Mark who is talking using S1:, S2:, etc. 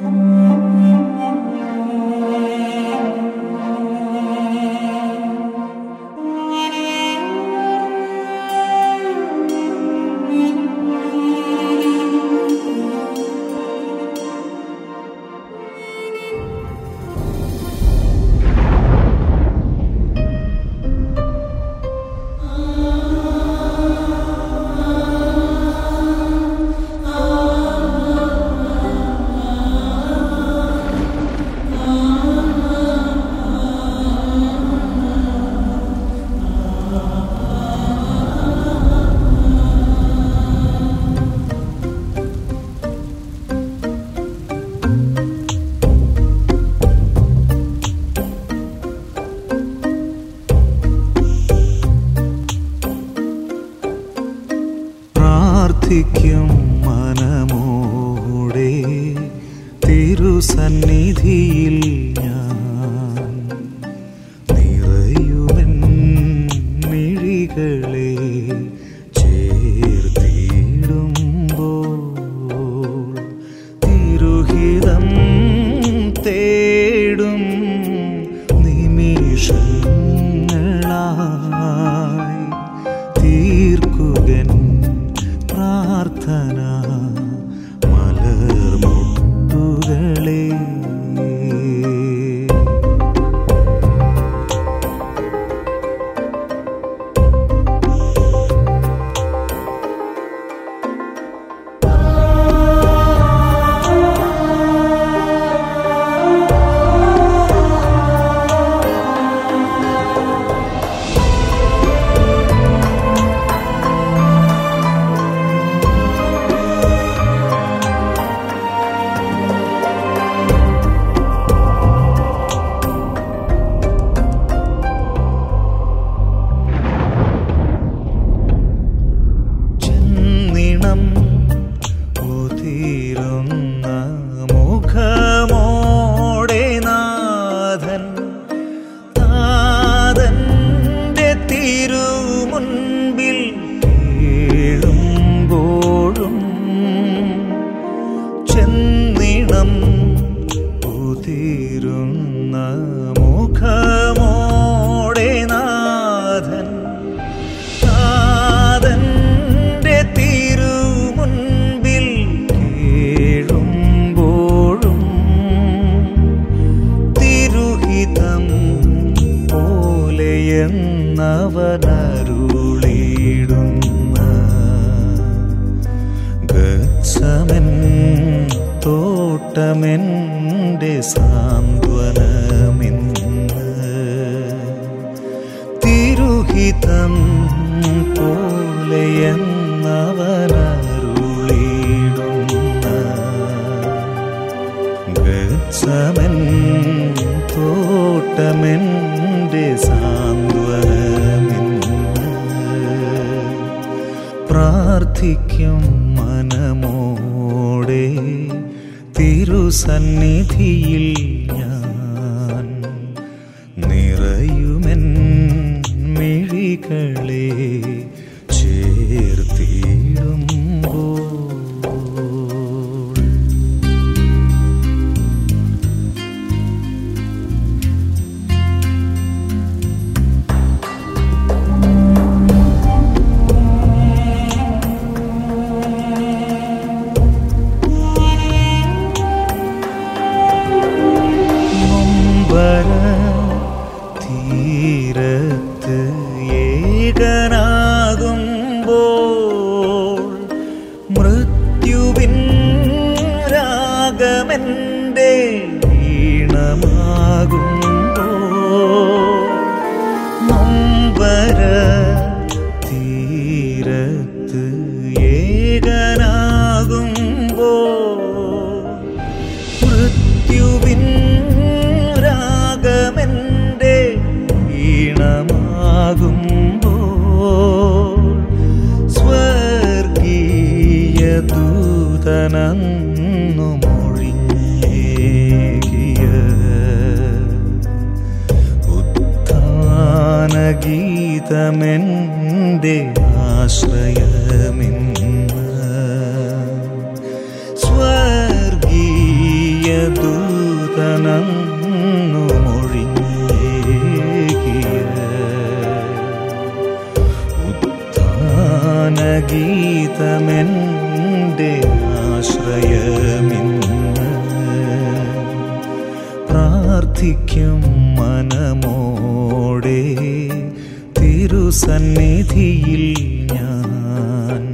S1: പ്രാർത്ഥിക്കും മനമോടെ തിരുസന്നിധിയിൽ ഞാൻ നിറയുമെൻ മിഴികളെ ചേർത്തിടുമ്പോൾ തിരുഹിതം തേടും നിമിഷങ്ങളായി തീർക്കുകൻ പ്രാർത്ഥന മലർമുട്ടുകളെ ചെന്നിണം ഉതിരുന്ന മുഖമോടെ നാഥൻ താതന്റെ തിരുമുൻപിൽ വീഴുമ്പോഴും ചെന്നിണം ഉതിരുന്ന മുഖമോടെ നാഥൻ താതന്റെ തിരുമുൻപിൽ കേഴുമ്പോഴും തിരുഹിതം പോലെയെന്നവനരുളിടുന്ന ഗച്ഛമൻ തോട്ടമെൻ്റെ സാന്ത്വനമിന്ന് തിരുഹിതം പോലെയെന്നവനരുളിടുന്ന ഗച്ഛമൻ തോട്ടമെൻ്റെ സാന്ത്വനമിന്ന് പ്രാർത്ഥിക്കും മനമോടെ തിരുസന്നിധിയിൽ ഞാൻ നിറയുമെൻ മിഴികളെ ചേർത്തിടുമ്പോൾ നൊമ്പര തീരത്ത് ഏകനാകുമ്പോൾ മൃത്യുവിൻ രാഗമെൻ്റെ വീണമാകുമ്പോൾ നൊമ്പര തീരത്ത് ഏകനാകുമ്പോൾ മൃത്യുവിൻ രാഗമെൻ്റെ ഈണമാകുമ്പോൾ സ്വർഗീയ ദൂതനന്നു മൊഴിഞ്ഞേകിയ ഉത്ഥാനഗീതമെൻ്റെ ആശ്രയമിന്ന് സ്വർഗീയ എൻ്റെ ആശ്രയമിന്ന് പ്രാർത്ഥിക്കും മനമോടെ തിരുസന്നിധിയിൽ ഞാൻ